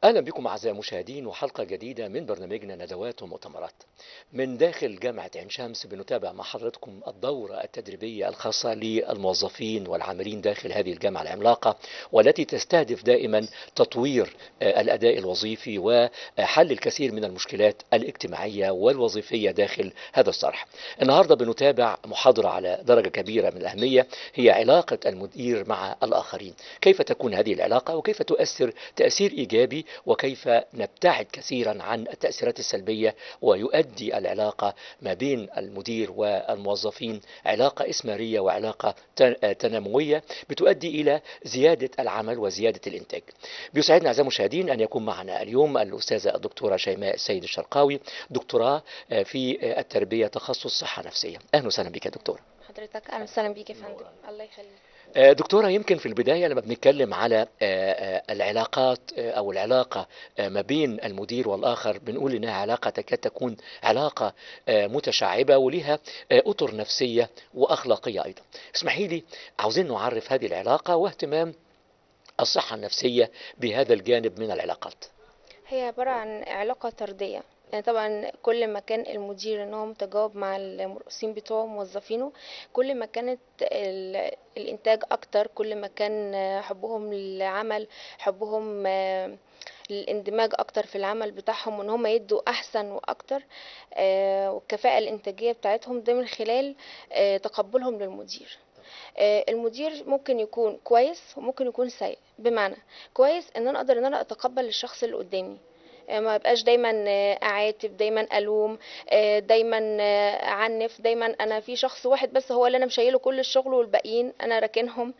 أهلا بكم أعزائي المشاهدين وحلقة جديدة من برنامجنا ندوات ومؤتمرات من داخل جامعة عين شمس بنتابع مع حضراتكم الدورة التدريبية الخاصة للموظفين والعاملين داخل هذه الجامعة العملاقة والتي تستهدف دائما تطوير آه، الأداء الوظيفي وحل الكثير من المشكلات الاجتماعية والوظيفية داخل هذا الصرح النهاردة بنتابع محاضرة على درجة كبيرة من الأهمية هي علاقة المدير مع الآخرين كيف تكون هذه العلاقة وكيف تؤثر تأثير إيجابي وكيف نبتعد كثيرا عن التأثيرات السلبية ويؤدي العلاقة ما بين المدير والموظفين علاقة إثمارية وعلاقة تن- تناموية بتؤدي إلى زيادة العمل وزيادة الإنتاج بيسعدنا أعزائي المشاهدين أن يكون معنا اليوم الأستاذة الدكتورة شيماء السيد الشرقاوي دكتوراه آه، في آه، التربية تخصص صحة نفسية أهلا وسهلا بك يا دكتورة حضرتك اهلا وسهلا بيك يا فندم الله يخليك آه، دكتورة يمكن في البداية لما بنتكلم على آه، آه، العلاقات آه، أو العلاقة آه، ما بين المدير والآخر بنقول إنها علاقة تكاد تكون علاقة آه، متشعبة ولها آه، أطر نفسية وأخلاقية أيضا اسمحي لي عاوزين نعرف هذه العلاقة واهتمام الصحة النفسية بهذا الجانب من العلاقات هي عبارة عن علاقة طردية يعني طبعا كل ما كان المدير ان هو متجاوب مع المرؤوسين بتوعه موظفينه كل ما كانت ال- الانتاج اكتر كل ما كان حبهم للعمل حبهم آه، للاندماج اكتر في العمل بتاعهم وان هم يدوا احسن واكتر آه، والكفاءة الانتاجية بتاعتهم ده من خلال آه، تقبلهم للمدير آه، المدير ممكن يكون كويس وممكن يكون سيء بمعنى كويس ان انا اقدر ان انا اتقبل الشخص اللي قدامي آه، ما بقاش دايما آه، اعاتب دايما الوم آه، دايما آه، اعنف دايما انا في شخص واحد بس هو اللي انا مشيله كل الشغل والباقيين انا راكنهم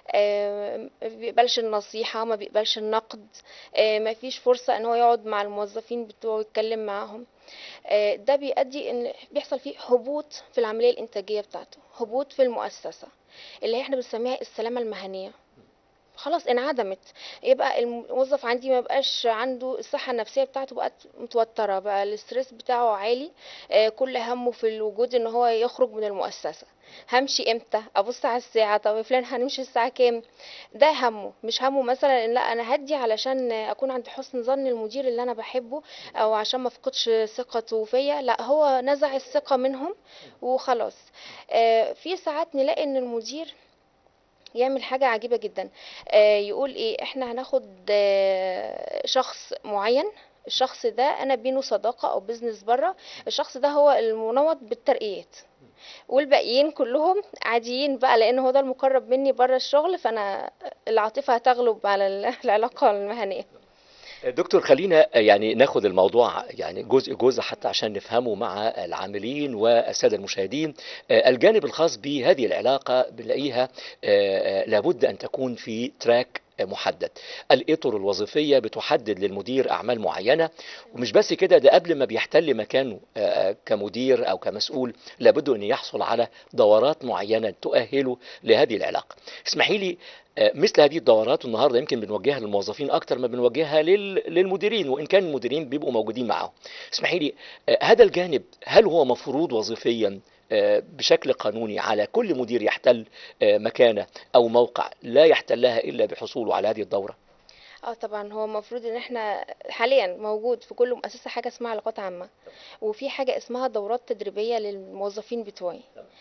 آه، ما بيقبلش النصيحة ما بيقبلش النقد آه، ما فيش فرصة ان هو يقعد مع الموظفين بتوعه يتكلم معاهم آه، ده بيؤدي ان بيحصل فيه هبوط في العملية الانتاجية بتاعته هبوط في المؤسسة اللي احنا بنسميها السلامة المهنية خلاص انعدمت يبقى الموظف عندي ما بقاش عنده الصحة النفسية بتاعته بقت متوترة بقى الاسترس بتاعه عالي آه، كل همه في الوجود ان هو يخرج من المؤسسة همشي امتى ابص على الساعة طب يا فلان هنمشي الساعة كام ده همه مش همه مثلا ان لا انا هدي علشان اكون عند حسن ظن المدير اللي انا بحبه او عشان ما افقدش ثقته فيا لا هو نزع الثقة منهم وخلاص آه، في ساعات نلاقي ان المدير يعمل حاجة عجيبة جدا آه، يقول ايه احنا هناخد آه، شخص معين الشخص ده انا بينه صداقة او بيزنس بره الشخص ده هو المنوط بالترقيات والباقيين كلهم عاديين بقى لان هو ده المقرب مني بره الشغل فانا العاطفة هتغلب على ال- العلاقة المهنية دكتور خلينا يعني ناخد الموضوع يعني جزء جزء حتى عشان نفهمه مع العاملين والسادة المشاهدين آه، الجانب الخاص بهذه العلاقة بنلاقيها آه، آه، لابد أن تكون في تراك محدد الإطر الوظيفية بتحدد للمدير أعمال معينة ومش بس كده ده قبل ما بيحتل مكانه آه، آه، كمدير أو كمسؤول لابد أن يحصل على دورات معينة تؤهله لهذه العلاقة اسمحي لي آه، مثل هذه الدورات النهارده يمكن بنوجهها للموظفين اكتر ما بنوجهها لل- للمديرين وان كان المديرين بيبقوا موجودين معاهم اسمحي لي آه، هذا الجانب هل هو مفروض وظيفيا آه، بشكل قانوني على كل مدير يحتل آه، مكانه او موقع لا يحتلها الا بحصوله على هذه الدوره اه طبعا هو المفروض ان احنا حاليا موجود في كل مؤسسة حاجة اسمها علاقات عامة وفي حاجة اسمها دورات تدريبية للموظفين بتوعي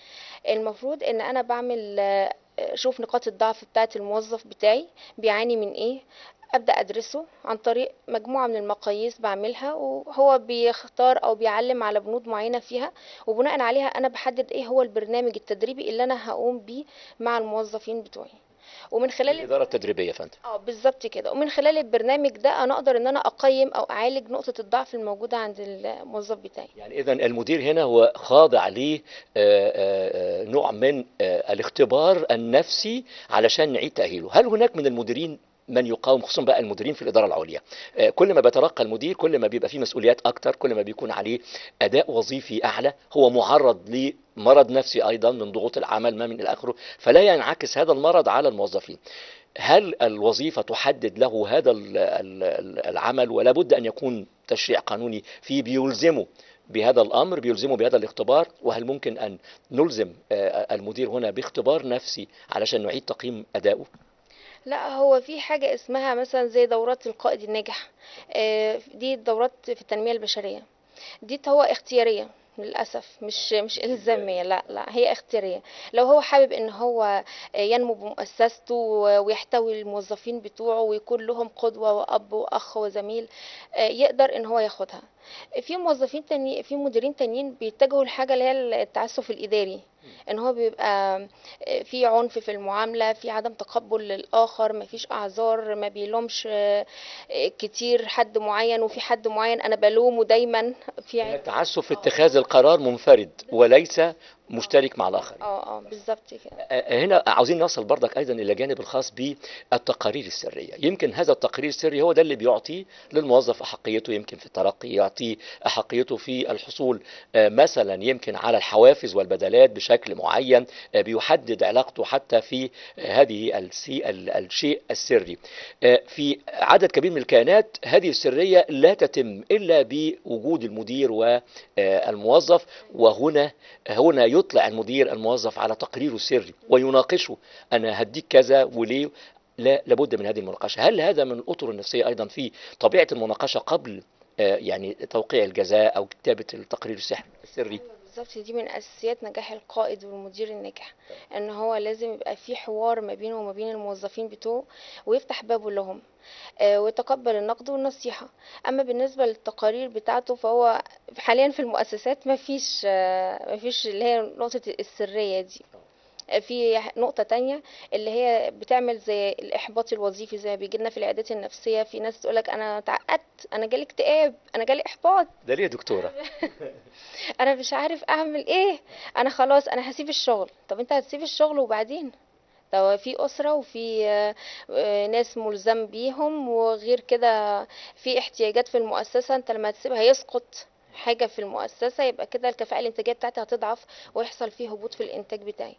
المفروض ان انا بعمل آه، اشوف نقاط الضعف بتاعة الموظف بتاعي بيعاني من ايه ابدا ادرسه عن طريق مجموعه من المقاييس بعملها وهو بيختار او بيعلم على بنود معينه فيها وبناء عليها انا بحدد ايه هو البرنامج التدريبي اللي انا هقوم بيه مع الموظفين بتوعي ومن خلال الاداره التدريبيه يا فندم اه بالظبط كده ومن خلال البرنامج ده انا اقدر ان انا اقيم او اعالج نقطه الضعف الموجوده عند الموظف بتاعي يعني اذا المدير هنا هو خاضع ليه آه، آه، آه، نوع من آه، الاختبار النفسي علشان نعيد تاهيله هل هناك من المديرين من يقاوم خصوصا بقى المديرين في الاداره العليا آه، كل ما بيترقى المدير كل ما بيبقى فيه مسؤوليات اكتر كل ما بيكون عليه اداء وظيفي اعلى هو معرض لمرض نفسي ايضا من ضغوط العمل ما من الى اخره فلا ينعكس هذا المرض على الموظفين هل الوظيفة تحدد له هذا ال- ال- العمل ولا بد أن يكون تشريع قانوني فيه بيلزمه بهذا الأمر بيلزمه بهذا الاختبار وهل ممكن أن نلزم آه، المدير هنا باختبار نفسي علشان نعيد تقييم أدائه لا هو في حاجة اسمها مثلا زي دورات القائد الناجح آه، دي دورات في التنمية البشرية دي هو اختيارية للأسف مش مش إلزامية لا لا هي اختيارية لو هو حابب إن هو ينمو بمؤسسته ويحتوي الموظفين بتوعه ويكون لهم قدوة وأب وأخ وزميل آه، يقدر إن هو ياخدها في موظفين تاني في مديرين تانيين بيتجهوا لحاجة اللي هي التعسف الإداري ان هو بيبقى في عنف في المعاملة في عدم تقبل للآخر مفيش أعذار ما بيلومش كتير حد معين وفي حد معين أنا بلومه دايما في عيب. التعسف في اتخاذ القرار منفرد وليس مشترك مع الآخر اه اه بالظبط كده آه، هنا عاوزين نصل برضك ايضا الى جانب الخاص بالتقارير السريه يمكن هذا التقرير السري هو ده اللي بيعطي للموظف احقيته يمكن في الترقي يعطيه احقيته في الحصول آه، مثلا يمكن على الحوافز والبدلات بشكل معين آه، بيحدد علاقته حتى في آه، هذه السي ال- الشيء السري آه، في عدد كبير من الكيانات هذه السريه لا تتم الا بوجود المدير والموظف وهنا هنا يطلع المدير الموظف على تقريره السري ويناقشه انا هديك كذا وليه لا لابد من هذه المناقشه هل هذا من الاطر النفسيه ايضا في طبيعه المناقشه قبل آه، يعني توقيع الجزاء او كتابه التقرير السحر السري بالظبط دي من اساسيات نجاح القائد والمدير الناجح ان هو لازم يبقى في حوار ما بينه وما بين الموظفين بتوعه ويفتح بابه لهم آه، ويتقبل النقد والنصيحة اما بالنسبة للتقارير بتاعته فهو حاليا في المؤسسات ما فيش ما فيش اللي هي نقطة السرية دي آه، في نقطة تانية اللي هي بتعمل زي الإحباط الوظيفي زي ما بيجي لنا في العيادات النفسية في ناس تقولك أنا تعقدت أنا جالي اكتئاب أنا جالي إحباط ده ليه يا دكتوره انا مش عارف اعمل ايه انا خلاص انا هسيب الشغل طب انت هتسيب الشغل وبعدين طب في أسرة وفي آه، آه، ناس ملزم بيهم وغير كده في احتياجات في المؤسسة انت لما تسيبها يسقط حاجة في المؤسسة يبقى كده الكفاءة الانتاجية بتاعتي هتضعف ويحصل فيه هبوط في الانتاج بتاعي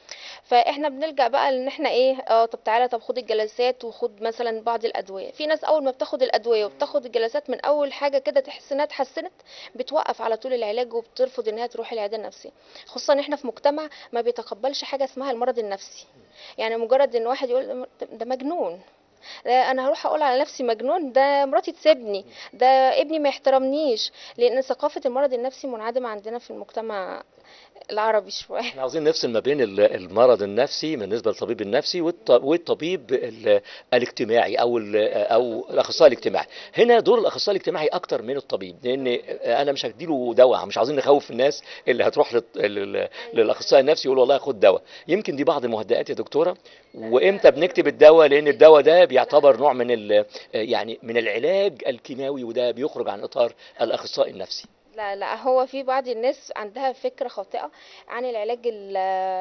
فاحنا بنلجأ بقى ان احنا ايه اه طب تعالى طب خد الجلسات وخد مثلا بعض الادويه في ناس اول ما بتاخد الادويه وبتاخد الجلسات من اول حاجه كده تحس انها اتحسنت بتوقف على طول العلاج وبترفض انها تروح العياده النفسيه خصوصا ان احنا في مجتمع ما بيتقبلش حاجه اسمها المرض النفسي يعني مجرد ان واحد يقول ده مجنون ده انا هروح اقول على نفسي مجنون ده مراتي تسيبني ده ابني ما يحترمنيش لان ثقافه المرض النفسي منعدمه عندنا في المجتمع العربي شويه احنا عاوزين نفصل ما بين ال- المرض النفسي بالنسبه للطبيب النفسي والط- والطبيب ال- الاجتماعي او ال- او الاخصائي الاجتماعي هنا دور الاخصائي الاجتماعي اكتر من الطبيب لان انا مش هديله دواء مش عاوزين نخوف الناس اللي هتروح لل- لل- للاخصائي النفسي يقول والله خد دواء يمكن دي بعض المهدئات يا دكتوره وامتى بنكتب الدواء لان الدواء ده بيعتبر نوع من ال- يعني من العلاج الكيماوي وده بيخرج عن اطار الاخصائي النفسي لا لا هو في بعض الناس عندها فكرة خاطئة عن العلاج ال-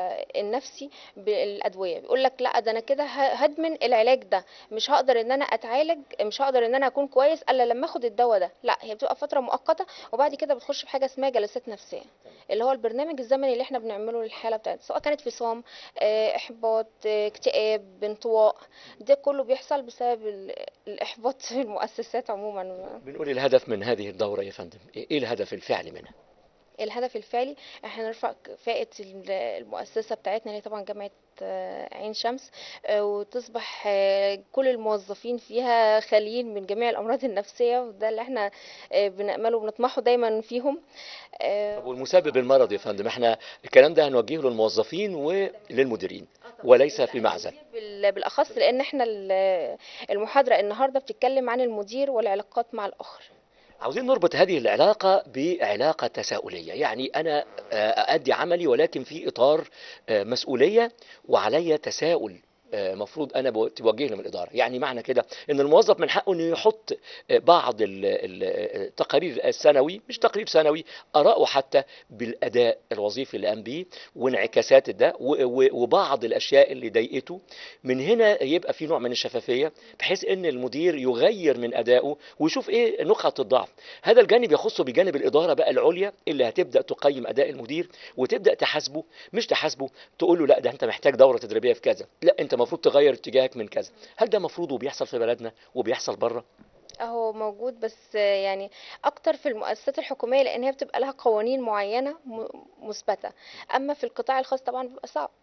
النفسي بالأدوية بيقول لك لا ده أنا كده ه- هدمن العلاج ده مش هقدر إن أنا أتعالج مش هقدر إن أنا أكون كويس إلا لما أخد الدواء ده لا هي بتبقى فترة مؤقتة وبعد كده بتخش في حاجة اسمها جلسات نفسية اللي هو البرنامج الزمني اللي احنا بنعمله للحالة بتاعتها سواء كانت فصام آه، إحباط آه، اكتئاب انطواء ده كله بيحصل بسبب ال- الإحباط في المؤسسات عموما بنقول الهدف من هذه الدوره يا فندم ايه الهدف الفعلي منها الهدف الفعلي احنا نرفع كفاءة ال- المؤسسة بتاعتنا اللي هي طبعا جامعة آه، عين شمس آه، وتصبح آه، كل الموظفين فيها خاليين من جميع الأمراض النفسية وده اللي احنا آه، بنأمله وبنطمحه دايما فيهم آه، طب والمسبب المرض يا فندم احنا الكلام ده هنوجهه للموظفين وللمديرين وليس في معزل بال- بالأخص لأن احنا ال- المحاضرة النهاردة بتتكلم عن المدير والعلاقات مع الآخر عاوزين نربط هذه العلاقة بعلاقة تساؤلية يعني أنا آه، أؤدي عملي ولكن في إطار آه، مسؤولية وعلي تساؤل آه، مفروض انا بو- توجه له من الاداره يعني معنى كده ان الموظف من حقه انه يحط آه، بعض ال- ال- التقارير السنوي مش تقرير سنوي اراءه حتى بالاداء الوظيفي اللي قام بيه وانعكاسات ده و- و- وبعض الاشياء اللي ضايقته من هنا يبقى في نوع من الشفافيه بحيث ان المدير يغير من ادائه ويشوف ايه نقط الضعف هذا الجانب يخصه بجانب الاداره بقى العليا اللي هتبدا تقيم اداء المدير وتبدا تحاسبه مش تحاسبه تقول له لا ده انت محتاج دوره تدريبيه في كذا لا انت المفروض تغير اتجاهك من كذا هل ده مفروض وبيحصل في بلدنا وبيحصل بره اهو موجود بس يعني اكتر في المؤسسات الحكوميه لان هي بتبقى لها قوانين معينه م- مثبته اما في القطاع الخاص طبعا بيبقى صعب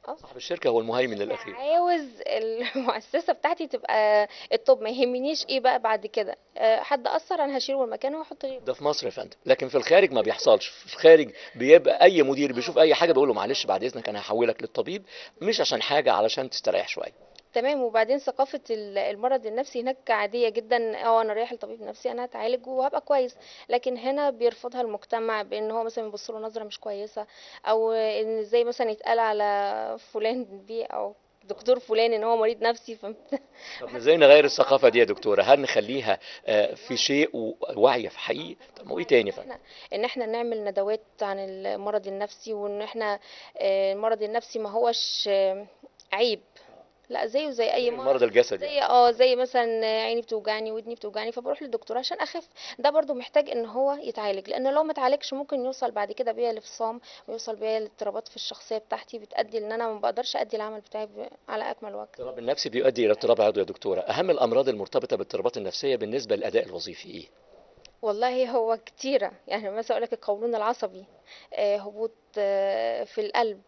اه صاحب الشركة هو المهيمن الأخير عاوز المؤسسة بتاعتي تبقى الطب ما يهمنيش ايه بقى بعد كده آه، حد أثر أنا هشيله من مكانه وأحط غيره ده في مصر يا فندم لكن في الخارج ما بيحصلش في الخارج بيبقى اي مدير بيشوف اي حاجه بيقول له معلش بعد اذنك انا هحولك للطبيب مش عشان حاجه علشان تستريح شويه تمام وبعدين ثقافة ال- المرض النفسي هناك عادية جدا اه انا رايح لطبيب نفسي انا هتعالج وهبقى كويس لكن هنا بيرفضها المجتمع بان هو مثلا يبص له نظرة مش كويسة او ان زي مثلا يتقال على فلان بيه او دكتور فلان ان هو مريض نفسي ف... طب ازاي نغير الثقافه دي يا دكتوره هل نخليها آه، في شيء ووعي في حقيقي طب وايه تاني يا فندم احنا ان احنا نعمل ندوات عن المرض النفسي وان احنا آه، المرض النفسي ما هوش آه، عيب لا زيه زي اي مرض المرض الجسدي زي اه زي مثلا عيني بتوجعني ودني بتوجعني فبروح للدكتور عشان اخف ده برضو محتاج ان هو يتعالج لان لو ما اتعالجش ممكن يوصل بعد كده بيا لفصام ويوصل بيا لاضطرابات في الشخصيه بتاعتي بتؤدي ان انا ما بقدرش ادي العمل بتاعي ب- على اكمل وجه الاضطراب النفسي بيؤدي الى اضطراب عضوي يا دكتوره اهم الامراض المرتبطه بالاضطرابات النفسيه بالنسبه للاداء الوظيفي ايه والله هو كتيرة يعني مثلا أقول لك القولون العصبي آه، هبوط آه، في القلب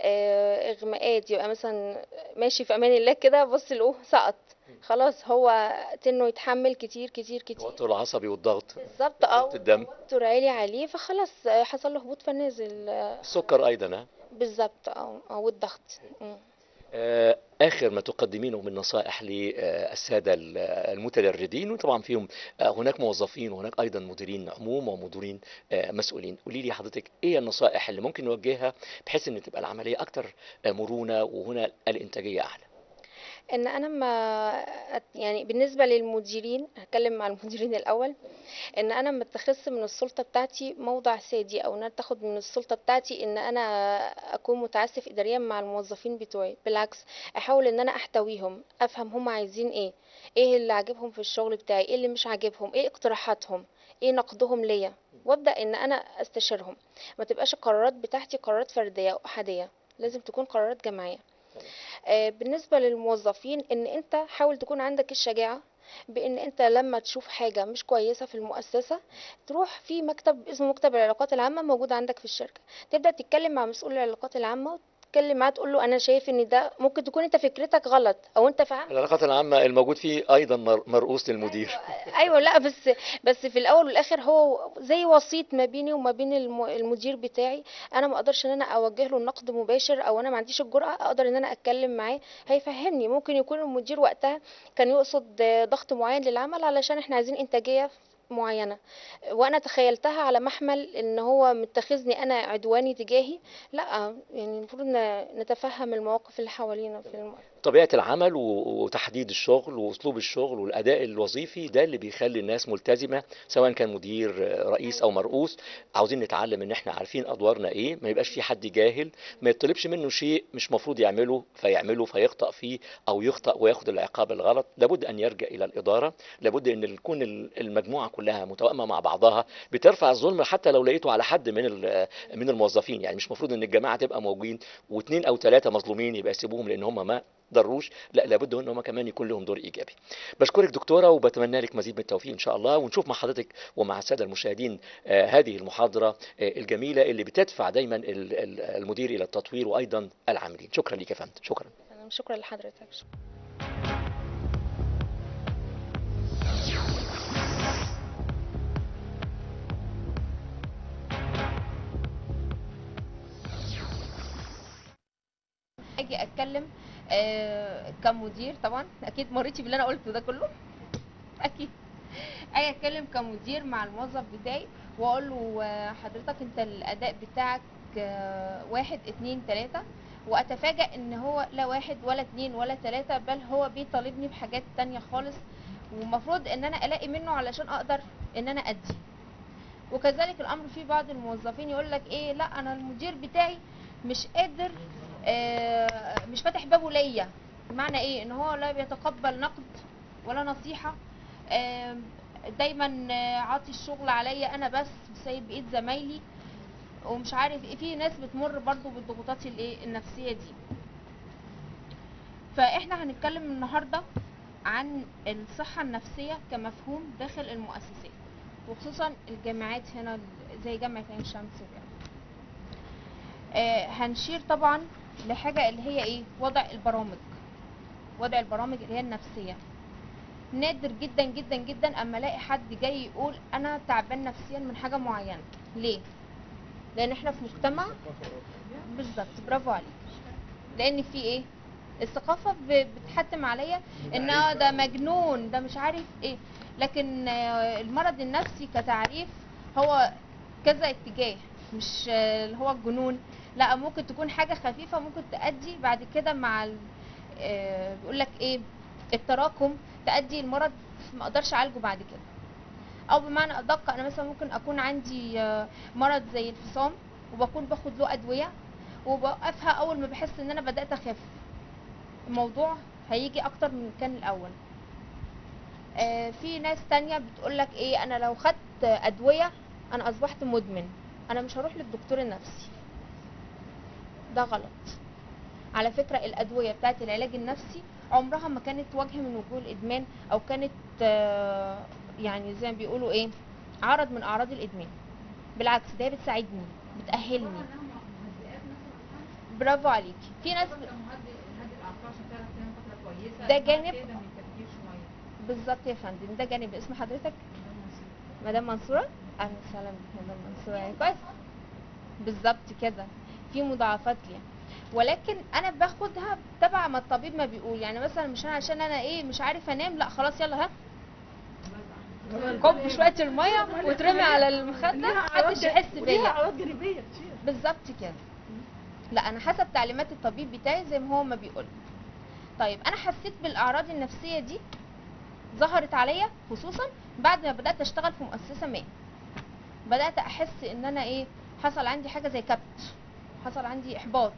آه، إغماءات يبقى مثلا ماشي في أمان الله كده بص لقوه سقط خلاص هو تنه يتحمل كتير كتير كتير التوتر العصبي والضغط بالظبط اه ضغط الدم توتر عالي عليه فخلاص آه، حصل له هبوط فنازل آه، السكر ايضا ها بالظبط اه او الضغط مم. آه، آخر ما تقدمينه من نصائح للسادة المتدربين وطبعا فيهم آه، هناك موظفين وهناك أيضا مديرين عموم ومديرين آه، مسؤولين قولي لي حضرتك إيه النصائح اللي ممكن نوجهها بحيث أن تبقى العملية أكثر مرونة وهنا الإنتاجية أعلى ان انا ما أت- يعني بالنسبه للمديرين هتكلم مع المديرين الاول ان انا ما اتخذش من السلطه بتاعتي موضع سادي او ان انا تاخد من السلطه بتاعتي ان انا اكون متعسف اداريا مع الموظفين بتوعي بالعكس احاول ان انا احتويهم افهم هم عايزين ايه ايه اللي عاجبهم في الشغل بتاعي ايه اللي مش عاجبهم ايه اقتراحاتهم ايه نقدهم ليا وابدا ان انا استشيرهم ما تبقاش القرارات بتاعتي قرارات فرديه واحاديه لازم تكون قرارات جماعيه آه، بالنسبة للموظفين ان انت حاول تكون عندك الشجاعة بان انت لما تشوف حاجة مش كويسة في المؤسسة تروح في مكتب اسمه مكتب العلاقات العامة موجود عندك في الشركة تبدأ تتكلم مع مسؤول العلاقات العامة وتتكلم معاه تقول له انا شايف ان ده ممكن تكون انت فكرتك غلط او انت فاهم العلاقات العامة الموجود فيه أيضا مر- مرؤوس للمدير ايوه لا بس بس في الاول والاخر هو زي وسيط ما بيني وما بين الم- المدير بتاعي انا ما اقدرش ان انا اوجه له النقد مباشر او انا ما عنديش الجرأة اقدر ان انا اتكلم معاه هيفهمني ممكن يكون المدير وقتها كان يقصد ضغط معين للعمل علشان احنا عايزين انتاجية معينة وانا تخيلتها على محمل ان هو متخذني انا عدواني تجاهي لا يعني المفروض ن- نتفهم المواقف اللي حوالينا في الم... طبيعة العمل و- وتحديد الشغل وأسلوب الشغل والأداء الوظيفي ده اللي بيخلي الناس ملتزمة سواء كان مدير آه، رئيس أو مرؤوس عاوزين نتعلم إن إحنا عارفين أدوارنا إيه ما يبقاش في حد جاهل ما يطلبش منه شيء مش مفروض يعمله فيعمله فيخطأ فيه أو يخطأ وياخد العقاب الغلط لابد أن يرجع إلى الإدارة لابد أن تكون ال- المجموعة كلها متوائمة مع بعضها بترفع الظلم حتى لو لقيته على حد من ال- من الموظفين يعني مش مفروض ان الجماعه تبقى موجودين واثنين او ثلاثه مظلومين يبقى يسيبوهم لان هم ما ضروش لا لابد ان هم كمان يكون لهم دور ايجابي بشكرك دكتوره وبتمنى لك مزيد من التوفيق ان شاء الله ونشوف مع حضرتك ومع الساده المشاهدين آه، هذه المحاضره آه، الجميله اللي بتدفع دايما ال- ال- المدير الى التطوير وايضا العاملين شكرا لك يا فندم شكرا شكرا لحضرتك اجي اتكلم آه كمدير طبعا اكيد مريتي باللي انا قلته ده كله اكيد اجي اتكلم كمدير مع الموظف بتاعي واقول له آه، حضرتك انت الاداء بتاعك آه، واحد اتنين تلاتة واتفاجأ ان هو لا واحد ولا اتنين ولا تلاتة بل هو بيطالبني بحاجات تانية خالص ومفروض ان انا الاقي منه علشان اقدر ان انا ادي وكذلك الامر في بعض الموظفين يقول لك ايه لا انا المدير بتاعي مش قادر آه، مش فاتح بابه ليا بمعنى ايه ان هو لا بيتقبل نقد ولا نصيحة آم، دايما آه، عاطي الشغل عليا انا بس سايب بايد زمايلي ومش عارف ايه في ناس بتمر برضو بالضغوطات الايه النفسية دي فاحنا هنتكلم النهاردة عن الصحة النفسية كمفهوم داخل المؤسسات وخصوصا الجامعات هنا زي جامعة عين شمس وكده آه، هنشير طبعا لحاجه اللي هي ايه وضع البرامج وضع البرامج اللي هي النفسيه نادر جدا جدا جدا اما الاقي حد جاي يقول انا تعبان نفسيا من حاجه معينه ليه لان احنا في مجتمع بالظبط برافو عليك لان في ايه الثقافه ب- بتحتم عليا ان آه ده مجنون ده مش عارف ايه لكن آه، المرض النفسي كتعريف هو كذا اتجاه مش آه، اللي هو الجنون لا ممكن تكون حاجه خفيفه ممكن تؤدي بعد كده مع ال- آه، بيقول لك ايه التراكم تؤدي المرض ما اقدرش اعالجه بعد كده او بمعنى ادق انا مثلا ممكن اكون عندي آه، مرض زي الفصام وبكون باخد له ادويه وبوقفها اول ما بحس ان انا بدات اخف الموضوع هيجي اكتر من كان الاول آه، في ناس تانية بتقولك ايه انا لو خدت ادويه انا اصبحت مدمن انا مش هروح للدكتور النفسي ده غلط على فكرة الأدوية بتاعت العلاج النفسي عمرها ما كانت وجه من وجوه الإدمان أو كانت آه، يعني زي ما بيقولوا إيه عرض من أعراض الإدمان بالعكس ده هي بتساعدني بتأهلني برافو عليكي في ناس ب... ده جانب بالظبط يا فندم ده جانب اسم حضرتك مدام منصورة أهلا وسهلا بك مدام منصورة يعني كويس بالظبط كده في مضاعفات ليها ولكن انا باخدها تبع ما الطبيب ما بيقول يعني مثلا مش انا عشان انا ايه مش عارف انام لا خلاص يلا ها كب شويه الميه وترمي على المخده محدش يحس وليها بيا اعراض جانبيه كتير بالظبط كده لا انا حسب تعليمات الطبيب بتاعي زي ما هو ما بيقول طيب انا حسيت بالاعراض النفسيه دي ظهرت عليا خصوصا بعد ما بدات اشتغل في مؤسسه ما بدات احس ان انا ايه حصل عندي حاجه زي كبت حصل عندي احباط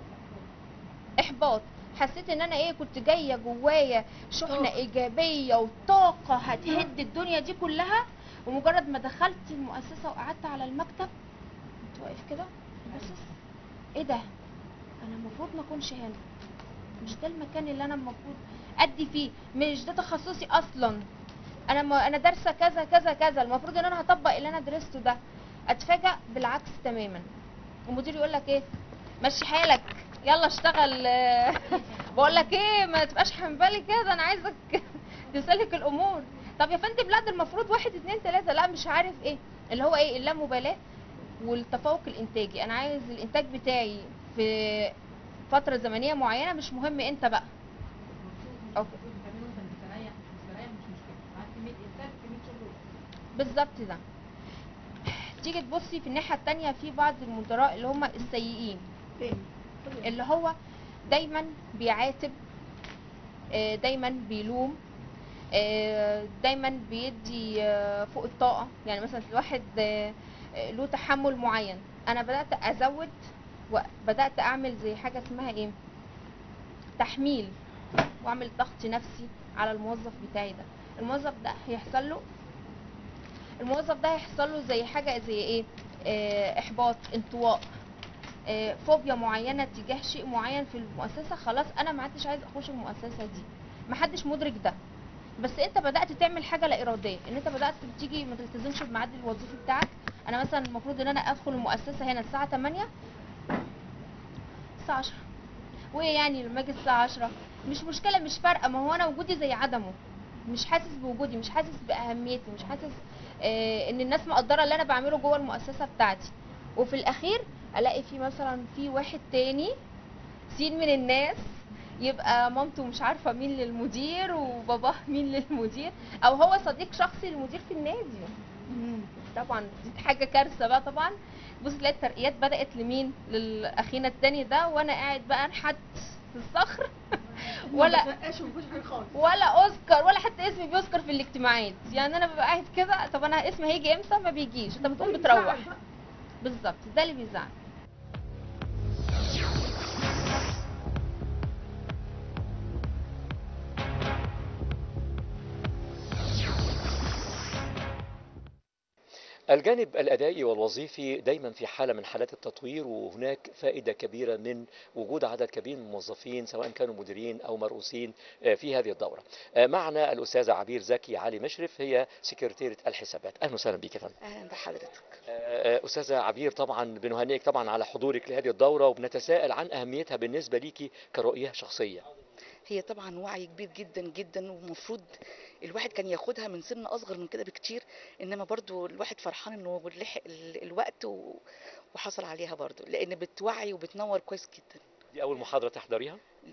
احباط حسيت ان انا ايه كنت جايه جوايا شحنه ايجابيه وطاقه هتهد الدنيا دي كلها ومجرد ما دخلت المؤسسه وقعدت على المكتب كنت واقف كده باصص ايه ده انا المفروض ما اكونش هنا مش ده المكان اللي انا المفروض ادي فيه مش ده تخصصي اصلا انا ما انا دارسه كذا كذا كذا المفروض ان انا هطبق اللي انا درسته ده اتفاجئ بالعكس تماما المدير يقول لك ايه مشي حالك يلا اشتغل بقول لك ايه ما تبقاش حنبالي كده انا عايزك تسلك الامور طب يا فندم لا ده المفروض واحد اتنين تلاته لا مش عارف ايه اللي هو ايه اللامبالاه والتفوق الانتاجي انا عايز الانتاج بتاعي في فتره زمنيه معينه مش مهم انت بقى أوكي. بالظبط ده تيجي تبصي في الناحيه التانية في بعض المدراء اللي هم السيئين تاني اللي هو دايما بيعاتب آه، دايما بيلوم آه، دايما بيدي آه، فوق الطاقة يعني مثلا الواحد آه، آه، له تحمل معين انا بدأت ازود وبدأت اعمل زي حاجة اسمها ايه تحميل واعمل ضغط نفسي على الموظف بتاعي ده الموظف ده هيحصل له الموظف ده هيحصل له زي حاجة زي ايه آه، احباط انطواء آه، فوبيا معينه تجاه شيء معين في المؤسسه خلاص انا ما عدتش عايز اخش المؤسسه دي محدش مدرك ده بس انت بدات تعمل حاجه لا اراديه ان انت بدات تيجي ما تلتزمش بالميعاد الوظيفي بتاعك انا مثلا المفروض ان انا ادخل المؤسسه هنا الساعه 8 الساعه 10 وايه يعني لما اجي الساعه 10 مش مشكله مش فارقه ما هو انا وجودي زي عدمه مش حاسس بوجودي مش حاسس باهميتي مش حاسس آه ان الناس مقدره اللي انا بعمله جوه المؤسسه بتاعتي وفي الاخير الاقي في مثلا في واحد تاني سين من الناس يبقى مامته مش عارفه مين للمدير وباباه مين للمدير او هو صديق شخصي للمدير في النادي طبعا دي حاجه كارثه بقى طبعا بص تلاقي الترقيات بدات لمين للاخينا التاني ده وانا قاعد بقى انحت في الصخر ولا ما تنقاش ومفيش حاجه خالص ولا اوسكار ولا حتى اسمي بيذكر في الاجتماعات يعني انا ببقى قاعد كده طب انا اسمي هيجي امتى ما بيجيش انت بتقوم بتروح بيزعل بقى. بالظبط ده اللي بيزعل الجانب الأدائي والوظيفي دايما في حالة من حالات التطوير وهناك فائدة كبيرة من وجود عدد كبير من الموظفين سواء كانوا مديرين أو مرؤوسين آه، في هذه الدورة آه، معنا الأستاذة عبير زكي علي مشرف هي سكرتيرة الحسابات أهلا وسهلا بك يا فندم اهلا بحضرتك آه، أستاذة عبير طبعا بنهنئك طبعا على حضورك لهذه الدورة وبنتساءل عن أهميتها بالنسبة ليكي كرؤية شخصية هي طبعا وعي كبير جدا جدا ومفروض الواحد كان ياخدها من سن اصغر من كده بكتير انما برضو الواحد فرحان انه لحق ال- الوقت و- وحصل عليها برضو لان بتوعي وبتنور كويس جدا دي أول محاضرة تحضريها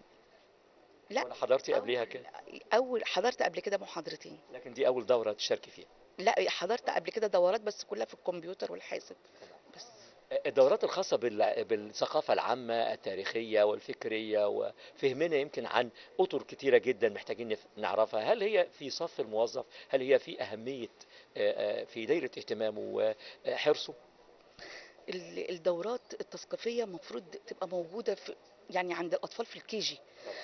لا ولا حضرتي قبليها أول- كده اول حضرت قبل كده محاضرتين لكن دي أول دورة تشاركي فيها لا حضرت قبل كده دورات بس كلها في الكمبيوتر والحاسب بس الدورات الخاصة بال- بالثقافة العامة التاريخية والفكرية وفهمنا يمكن عن أطر كتيرة جدا محتاجين نف- نعرفها هل هي في صف الموظف هل هي في أهمية آه، آه، في دايرة اهتمامه وحرصه ال- الدورات التثقيفيه المفروض تبقى موجوده في يعني عند الاطفال في الكيجي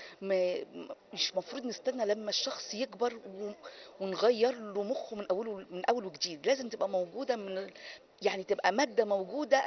ما مش مفروض نستنى لما الشخص يكبر و- ونغير له مخه من اوله من اول وجديد لازم تبقى موجوده من ال- يعني تبقى ماده موجوده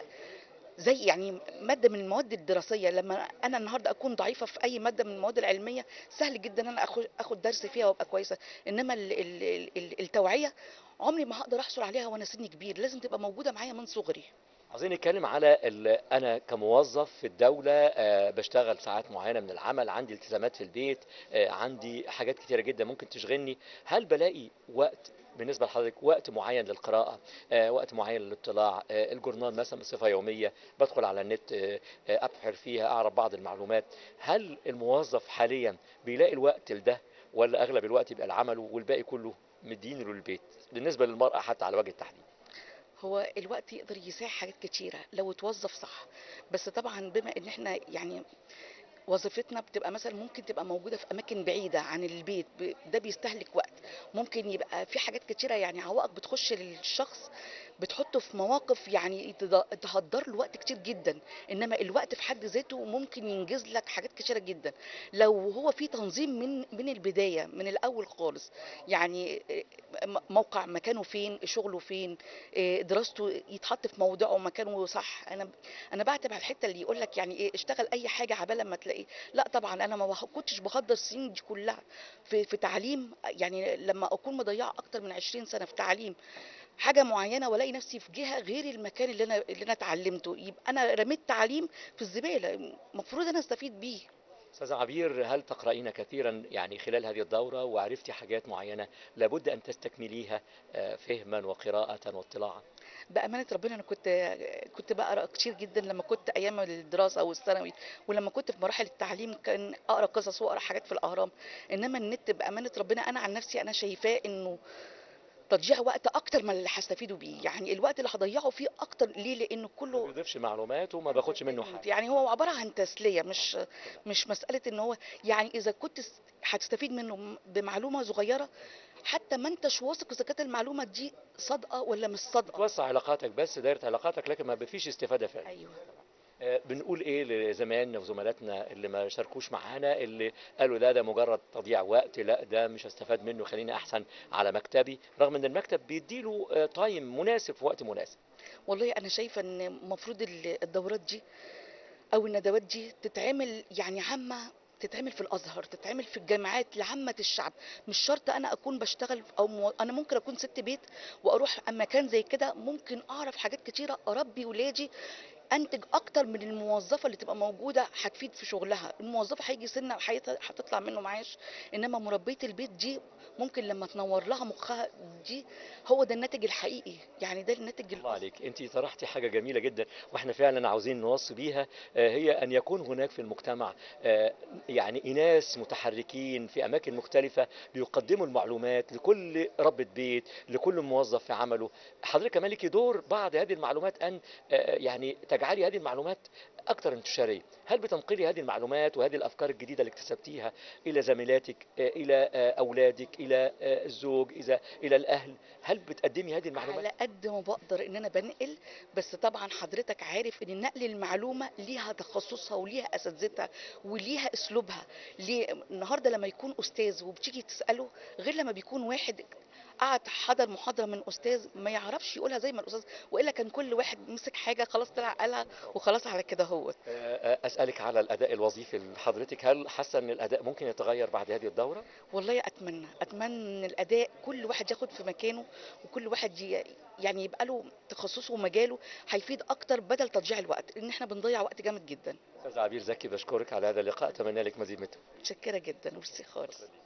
زي يعني ماده من المواد الدراسيه لما انا النهارده اكون ضعيفه في اي ماده من المواد العلميه سهل جدا انا اخد اخد درس فيها وابقى كويسه انما ال ال ال التوعيه عمري ما هقدر احصل عليها وانا سني كبير لازم تبقى موجوده معايا من صغري عايزين نتكلم على ال- انا كموظف في الدوله آه، بشتغل ساعات معينه من العمل عندي التزامات في البيت آه، عندي حاجات كتيره جدا ممكن تشغلني هل بلاقي وقت بالنسبه لحضرتك وقت معين للقراءه آه، وقت معين للاطلاع آه، الجورنال مثلا بصفه يوميه بدخل على النت آه، آه، ابحر فيها اعرف بعض المعلومات هل الموظف حاليا بيلاقي الوقت لده ولا اغلب الوقت يبقى العمل والباقي كله مدينه للبيت بالنسبه للمراه حتى على وجه التحديد هو الوقت يقدر يساعد حاجات كتيرة لو اتوظف صح بس طبعا بما ان احنا يعني وظيفتنا بتبقى مثلا ممكن تبقى موجودة في أماكن بعيدة عن البيت ب- ده بيستهلك وقت ممكن يبقى في حاجات كتيرة يعني عوائق بتخش للشخص بتحطه في مواقف يعني تض- تهدر له وقت كتير جدا انما الوقت في حد ذاته ممكن ينجز لك حاجات كتيره جدا لو هو في تنظيم من من البدايه من الاول خالص يعني م- موقع مكانه فين شغله فين إيه، دراسته يتحط في موضعه مكانه صح انا انا بعتب على الحته اللي يقول لك يعني ايه اشتغل اي حاجه عبال لما تلاقي لا طبعا انا ما بخ- كنتش بخضر السنين دي كلها في في تعليم يعني لما اكون مضيعه اكتر من 20 سنه في تعليم حاجه معينه والاقي نفسي في جهه غير المكان اللي انا اللي انا اتعلمته يبقى انا رميت تعليم في الزباله المفروض انا استفيد بيه استاذة عبير هل تقرأين كثيرا يعني خلال هذه الدورة وعرفتي حاجات معينة لابد أن تستكمليها آه، فهما وقراءة واطلاعا بامانه ربنا انا كنت كنت بقرا كتير جدا لما كنت ايام الدراسه او الثانوي ولما كنت في مراحل التعليم كان اقرا قصص واقرا حاجات في الاهرام انما النت بامانه ربنا انا عن نفسي انا شايفاه انه تضييع وقت اكتر من اللي هستفيده بيه يعني الوقت اللي هضيعه فيه اكتر ليه لانه ما كله بيضيفش معلومات وما باخدش منه حاجة يعني هو عباره عن تسليه مش مش مساله ان هو يعني اذا كنت س- هتستفيد منه بمعلومه صغيره حتى ما انتش واثق اذا كانت المعلومه دي صادقه ولا مش صادقه توسع علاقاتك بس دايرة علاقاتك لكن ما فيش استفادة فعلا ايوه آه، بنقول ايه لزمايلنا وزملاتنا اللي ما شاركوش معانا اللي قالوا لا ده مجرد تضييع وقت لا ده مش هستفاد منه خليني احسن على مكتبي رغم ان المكتب بيديله آه، تايم مناسب في وقت مناسب والله انا شايفه ان المفروض ال- الدورات دي او الندوات دي تتعمل يعني عامه تتعمل في الازهر تتعمل في الجامعات لعامه الشعب مش شرط انا اكون بشتغل او مو... انا ممكن اكون ست بيت واروح مكان زي كده ممكن اعرف حاجات كتيره اربي ولادي انتج اكتر من الموظفه اللي تبقى موجوده هتفيد في شغلها الموظفه هيجي سنه وحياتها هتطلع منه معاش انما مربيه البيت دي ممكن لما تنور لها مخها دي هو ده الناتج الحقيقي يعني ده الناتج الله عليك انت طرحتي حاجه جميله جدا واحنا فعلا عاوزين نوصي بيها آه، هي ان يكون هناك في المجتمع آه، يعني اناس متحركين في اماكن مختلفه بيقدموا المعلومات لكل ربة بيت لكل موظف في عمله حضرتك كمان ليكي دور بعض هذه المعلومات ان آه، يعني تجعلي هذه المعلومات اكثر انتشاريه هل بتنقلي هذه المعلومات وهذه الافكار الجديده اللي اكتسبتيها الى زميلاتك آه، الى آه، اولادك الى آه، الزوج اذا الى الاهل هل بتقدمي هذه المعلومات على قد ما بقدر ان انا بنقل بس طبعا حضرتك عارف ان نقل المعلومه ليها تخصصها وليها اساتذتها وليها اسلوبها ليه النهارده لما يكون استاذ وبتيجي تساله غير لما بيكون واحد قعد حضر محاضره من استاذ ما يعرفش يقولها زي ما الاستاذ والا كان كل واحد مسك حاجه خلاص طلع قالها وخلاص على كده هو آه، اسالك على الاداء الوظيفي لحضرتك هل حاسه ان الاداء ممكن يتغير بعد هذه الدوره والله اتمنى اتمنى ان الاداء كل واحد ياخد في مكانه وكل واحد ي- يعني يبقى له تخصصه ومجاله هيفيد اكتر بدل تضييع الوقت لان احنا بنضيع وقت جامد جدا استاذ عبير زكي بشكرك على هذا اللقاء اتمنى لك مزيد من التوفيق متشكره جدا ميرسي خالص